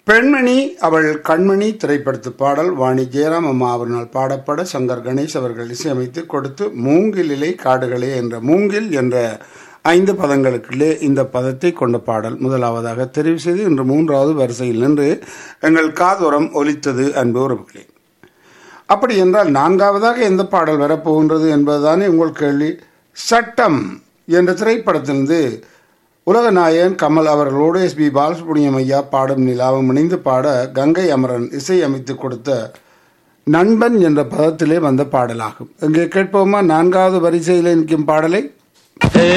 பெண்மணி அவள் கண்மணி திரைப்படத்து பாடல் வாணி ஜெயராம் அம்மா அவர்களால் பாடப்பட சங்கர் கணேஷ் அவர்கள் இசையமைத்து கொடுத்து மூங்கிலிலை காடுகளே என்ற மூங்கில் என்ற ஐந்து பதங்களுக்குள்ளே இந்த பதத்தை கொண்ட பாடல் முதலாவதாக தெரிவு செய்து இன்று மூன்றாவது வரிசையில் நின்று எங்கள் காதோரம் ஒலித்தது அன்பு உறவுகளே அப்படி என்றால் நான்காவதாக எந்த பாடல் வரப்போகின்றது என்பதுதானே உங்கள் கேள்வி சட்டம் என்ற திரைப்படத்திலிருந்து உலகநாயகன் கமல் அவர்களோடு எஸ் பி பாலசுப்ரமணியம் ஐயா பாடும் நிலாவும் இணைந்து பாட கங்கை அமரன் இசை அமைத்து கொடுத்த நண்பன் என்ற பதத்திலே வந்த பாடலாகும் இங்கே கேட்போமா நான்காவது வரிசையில் நிற்கும் பாடலை ஏ